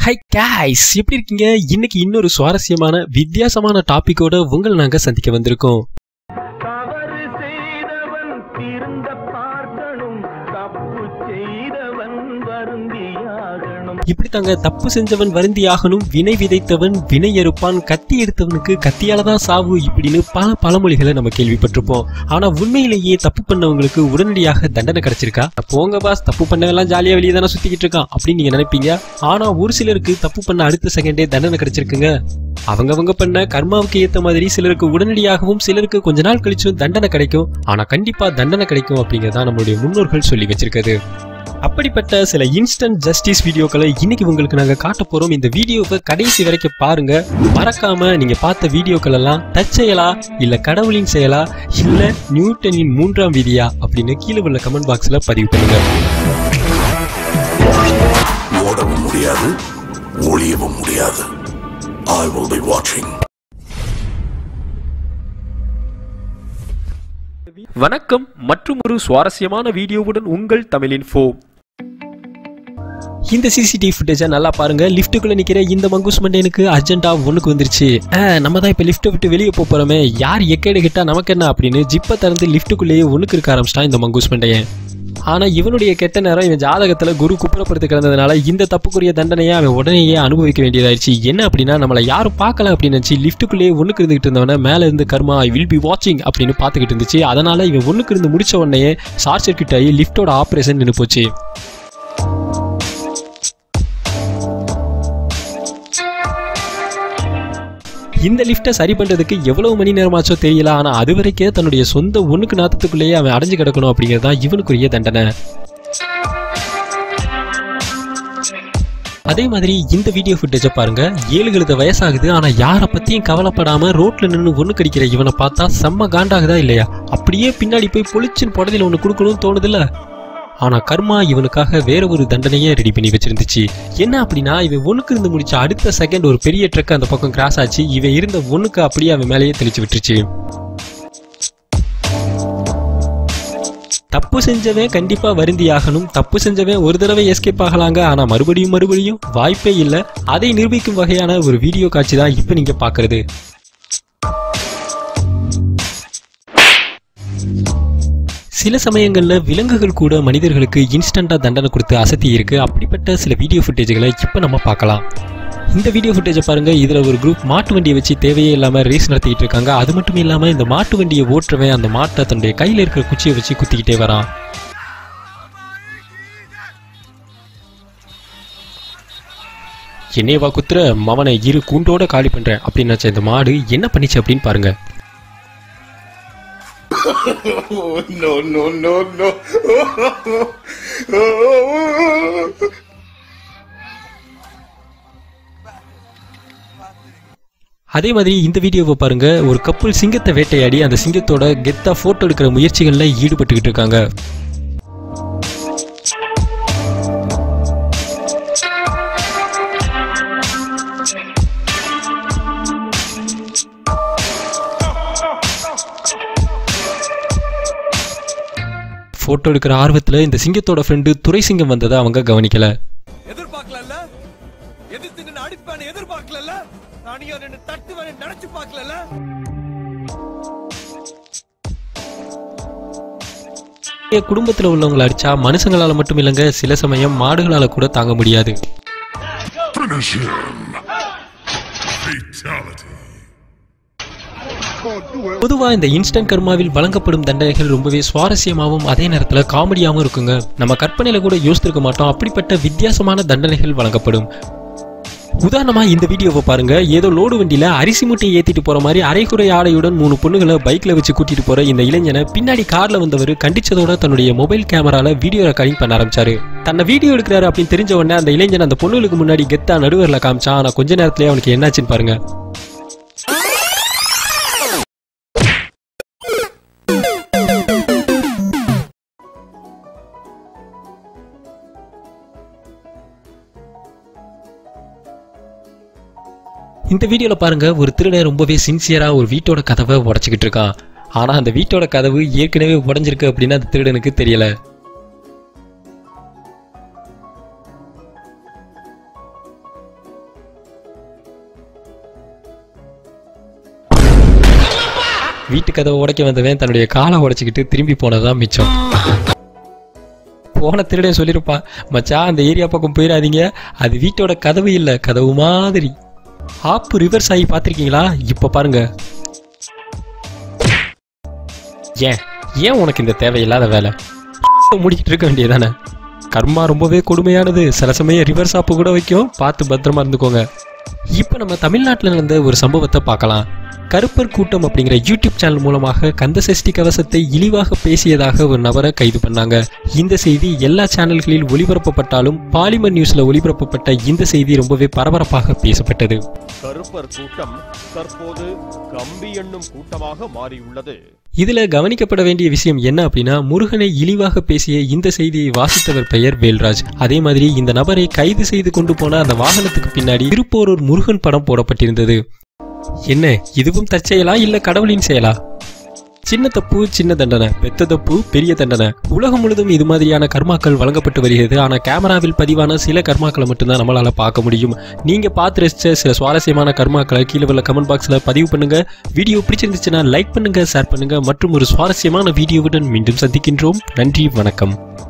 high guys எப்படி இருக்கீங்க இன்னைக்கு இன்னொரு சுவாரஸ்யமான வித்தியாசமான டாபிக்கோட உங்களை நாங்க சந்திக்க வந்திருக்கோம் தவறு செய்தவன் திருந்த பார்க்கணும் தப்பு செய்தவன் வருந்தியாகணும் இப்படி தாங்க தப்பு செஞ்சவன் வருந்தி ஆகணும் வினை விதைத்தவன் வினை எறுப்பான் கத்தி எடுத்தவனுக்கு கத்தியால தான் சாவு இப்படின்னு பல பழமொழிகளை நம்ம கேள்விப்பட்டிருப்போம் ஆனா உண்மையிலேயே தப்பு பண்ணவங்களுக்கு உடனடியாக தண்டனை கிடைச்சிருக்கா போங்க பாஸ் தப்பு பண்ணவெல்லாம் ஜாலியா வெளியே தானே சுத்திக்கிட்டு இருக்கான் அப்படின்னு நீங்க நினைப்பீங்க ஆனா ஒரு சிலருக்கு தப்பு பண்ண அடுத்த செகண்டே தண்டனை கிடைச்சிருக்குங்க அவங்கவங்க பண்ண கர்மாவுக்கு ஏத்த மாதிரி சிலருக்கு உடனடியாகவும் சிலருக்கு கொஞ்ச நாள் கழிச்சும் தண்டனை கிடைக்கும் ஆனா கண்டிப்பா தண்டனை கிடைக்கும் அப்படிங்கறதா நம்மளுடைய முன்னோர்கள் சொல்லி வச்சிருக்கிறது அப்படிப்பட்ட சில இன்ஸ்டன்ட் ஜஸ்டிஸ் வீடியோக்களை இன்னைக்கு உங்களுக்கு நாங்க காட்ட போறோம் இந்த வீடியோவை கடைசி வரைக்கும் பாருங்க மறக்காம நீங்க பார்த்த வீடியோக்கள் எல்லாம் டச் செயலா இல்ல கடவுளின் செயலா இல்ல நியூட்டனின் மூன்றாம் விதியா அப்படின்னு கீழே உள்ள கமெண்ட் பாக்ஸ்ல பதிவு பண்ணுங்க ஓடவும் முடியாது ஒளியவும் முடியாது ஐ will be watching வணக்கம் மற்றும் ஒரு சுவாரஸ்யமான வீடியோவுடன் உங்கள் தமிழின் ஃபோ இந்த சிசிடிவி ஃபுட்டேஜை நல்லா பாருங்க லிஃப்ட்டுக்குள்ள நிக்கிற இந்த மங்கூஸ் மண்டேனுக்கு அர்ஜென்ட்டா ஒண்ணுக்கு வந்துருச்சு ஆ, நம்ம தான் இப்ப லிஃப்ட்டை விட்டு வெளியே போப் போறோமே யார் எக்கேடு கிட்டா நமக்கு என்ன அப்படின்னு ஜிப்பை திறந்து லிஃப்ட்டுக்குள்ளேயே ஒண்ணுக்கு இருக்க ஆரம்பிச்சிட்டான் இந்த மங்கூஸ் மண்டையன் ஆனா இவனுடைய கெட்ட நேரம் இவன் ஜாதகத்துல குரு குப்புறப்படுத்தி கிடந்ததுனால இந்த தப்புக்குரிய தண்டனையை அவன் உடனேயே அனுபவிக்க வேண்டியதாயிருச்சு என்ன அப்படின்னா நம்மளை யாரும் பார்க்கல அப்படின்னு நினைச்சு லிஃப்ட்டுக்குள்ளேயே ஒண்ணுக்கு இருந்துகிட்டு இருந்தவன மேல இருந்து கர்மா ஐ வில் பி வாட்சிங் அப்படின்னு பார்த்துக்கிட்டு இருந்துச்சு அதனால இவன் ஒண்ணுக்கு இருந்து முடிச்ச உடனே ஷார்ட் சர்க்கியூட் ஆகி லிஃப்ட்டோட ஆபரேஷன் நின்று போச்சு இந்த லிஃப்ட்டை சரி பண்றதுக்கு எவ்வளவு மணி நேரமாச்சோ தெரியல ஆனா அது வரைக்கும் தன்னுடைய சொந்த ஒண்ணுக்கு நாத்தத்துக்குள்ளேயே அவன் அடைஞ்சு கிடக்கணும் அப்படிங்கிறது தான் இவனுக்குரிய தண்டனை அதே மாதிரி இந்த வீடியோ ஃபுட்டேஜை பாருங்க ஏழு எழுத வயசாகுது ஆனா யாரை பத்தியும் கவலைப்படாம ரோட்ல நின்று ஒண்ணு கடிக்கிற இவனை பார்த்தா செம்ம காண்டாகுதா இல்லையா அப்படியே பின்னாடி போய் பொழிச்சின் புடதில ஒண்ணு கொடுக்கணும்னு தோணுதுல்ல ஆனா கர்மா இவனுக்காக வேற ஒரு தண்டனையே ரெடி பண்ணி வச்சிருந்துச்சு என்ன அப்படின்னா இவன் ஒண்ணுக்கு இருந்து முடிச்ச அடுத்த செகண்ட் ஒரு பெரிய ட்ரக் அந்த பக்கம் கிராஸ் ஆச்சு இவன் இருந்த ஒண்ணுக்கு அப்படியே அவன் மேலேயே தெளிச்சு விட்டுருச்சு தப்பு செஞ்சவன் கண்டிப்பா வருந்தி ஆகணும் தப்பு செஞ்சவன் ஒரு தடவை எஸ்கேப் ஆகலாங்க ஆனா மறுபடியும் மறுபடியும் வாய்ப்பே இல்ல அதை நிரூபிக்கும் வகையான ஒரு வீடியோ காட்சி தான் இப்ப நீங்க பாக்குறது சில சமயங்கள்ல விலங்குகள் கூட மனிதர்களுக்கு இன்ஸ்டண்டா தண்டனை கொடுத்து அசத்தி இருக்கு அப்படிப்பட்ட சில வீடியோ ஃபுட்டேஜ்களை இப்ப நம்ம பார்க்கலாம் இந்த வீடியோ ஃபுட்டேஜை பாருங்க இதுல ஒரு குரூப் மாட்டு வண்டியை வச்சு தேவையே இல்லாம ரேஸ் நடத்திக்கிட்டு இருக்காங்க அது மட்டும் இல்லாம இந்த மாட்டு வண்டியை ஓட்டுறவன் அந்த மாட்டை தன்னுடைய கையில இருக்கிற குச்சியை வச்சு குத்திக்கிட்டே வரான் என்னையவா குத்துற மவனை இரு கூண்டோட காலி பண்றேன் அப்படின்னு நினைச்ச இந்த மாடு என்ன பண்ணிச்சு அப்படின்னு பாருங்க no no no no அதே மாதிரி இந்த வீடியோவை பாருங்க ஒரு கப்பல் சிங்கத்தை வேட்டையாடி அந்த சிங்கத்தோட கெத்தா போட்டோ எடுக்கிற முயற்சிகள்ல ஈடுபட்டுக்கிட்டு இருக்காங்க போட்டோ எடுக்கிற ஆர்வத்துல இந்த சிங்கத்தோட ஃப்ரெண்டு துரை சிங்கம் வந்ததை அவங்க கவனிக்கல எதிர்பார்க்கல எதிர்த்து நின்று அடிப்பான்னு எதிர்பார்க்கல நானியோ நின்று தட்டுவேன் நினைச்சு பார்க்கல என் குடும்பத்துல உள்ளவங்களை அடிச்சா மனுஷங்களால மட்டும் இல்லைங்க சில சமயம் மாடுகளால கூட தாங்க முடியாது finish him fatality பொதுவா இந்த இன்ஸ்டன்ட் கர்மாவில் வழங்கப்படும் தண்டனைகள் ரொம்பவே சுவாரஸ்யமாகவும் அதே நேரத்துல காமெடியாகவும் இருக்குங்க நம்ம கற்பனையில கூட யோசித்திருக்க மாட்டோம் அப்படிப்பட்ட வித்தியாசமான தண்டனைகள் வழங்கப்படும் உதாரணமா இந்த வீடியோவை பாருங்க ஏதோ லோடு வண்டியில அரிசி மூட்டையை ஏத்திட்டு போற மாதிரி அரைகுறை ஆடையுடன் மூணு பொண்ணுகளை பைக்ல வச்சு கூட்டிட்டு போற இந்த இளைஞனை பின்னாடி கார்ல வந்தவர் கண்டிச்சதோட தன்னுடைய மொபைல் கேமரால வீடியோ ரெக்கார்டிங் பண்ண ஆரம்பிச்சாரு தன்னை வீடியோ எடுக்கிறாரு அப்படின்னு தெரிஞ்ச உடனே அந்த இளைஞன் அந்த பொண்ணுகளுக்கு முன்னாடி கெத்தா நடுவரில் காமிச்சான் ஆனா கொஞ்ச நேரத்திலேயே அவனுக்கு என்னாச்சுன்னு பாருங்க இந்த வீடியோல பாருங்க ஒரு திருடன் ரொம்பவே சின்சியரா ஒரு வீட்டோட கதவை உடைச்சிக்கிட்டு இருக்கான் ஆனா அந்த வீட்டோட கதவு ஏற்கனவே உடைஞ்சிருக்கு அப்படின்னு அந்த திருடனுக்கு தெரியல வீட்டு கதவை உடைக்க வந்தவன் தன்னுடைய காலை உடைச்சிக்கிட்டு திரும்பி போனதுதான் மிச்சம் போன திருடன் சொல்லியிருப்பான் மச்சான் அந்த ஏரியா பக்கம் போயிடாதீங்க அது வீட்டோட கதவு இல்லை கதவு மாதிரி ஆப்பு ரிவர்ஸ் ஆகி பார்த்துருக்கீங்களா இப்போ பாருங்க ஏன் ஏன் உனக்கு இந்த தேவையில்லாத வேலை முடிக்கிட்டு இருக்க வேண்டியதானே கர்மா ரொம்பவே கொடுமையானது சில சமயம் ரிவர்ஸ் ஆப்பு கூட வைக்கும் பார்த்து பத்திரமா இருந்துக்கோங்க இப்போ நம்ம தமிழ்நாட்டில் நடந்த ஒரு சம்பவத்தை பார்க்கலாம் கருப்பர் கூட்டம் அப்படிங்கிற யூடியூப் சேனல் மூலமாக கந்தசஷ்டி கவசத்தை இழிவாக பேசியதாக ஒரு நபரை கைது பண்ணாங்க இந்த செய்தி எல்லா சேனல்களில் ஒளிபரப்பப்பட்டாலும் பாலிமர் நியூஸ்ல ஒளிபரப்பப்பட்ட இந்த செய்தி ரொம்பவே பரபரப்பாக பேசப்பட்டது கருப்பர் கூட்டம் தற்போது கம்பி எண்ணும் கூட்டமாக மாறியுள்ளது இதுல கவனிக்கப்பட வேண்டிய விஷயம் என்ன அப்படின்னா முருகனை இழிவாக பேசிய இந்த செய்தியை வாசித்தவர் பெயர் வேல்ராஜ் அதே மாதிரி இந்த நபரை கைது செய்து கொண்டு போன அந்த வாகனத்துக்கு பின்னாடி திருப்போரூர் முருகன் படம் போடப்பட்டிருந்தது என்ன இதுவும் தற்செயலா இல்ல கடவுளின் செயலா சின்ன தப்பு சின்ன தண்டனை பெத்த தப்பு பெரிய தண்டனை உலகம் முழுதும் இது மாதிரியான கர்மாக்கள் வழங்கப்பட்டு வருகிறது ஆனா கேமராவில் பதிவான சில கர்மாக்களை மட்டும்தான் நம்மளால பார்க்க முடியும் நீங்க பார்த்து ரசிச்ச சில சுவாரஸ்யமான கர்மாக்களை கீழே உள்ள கமெண்ட் பாக்ஸ்ல பதிவு பண்ணுங்க வீடியோ பிடிச்சிருந்துச்சுன்னா லைக் பண்ணுங்க ஷேர் பண்ணுங்க மற்றும் ஒரு சுவாரஸ்யமான வீடியோவுடன் மீண்டும் சந்திக்கின்றோம் நன்றி வணக்கம்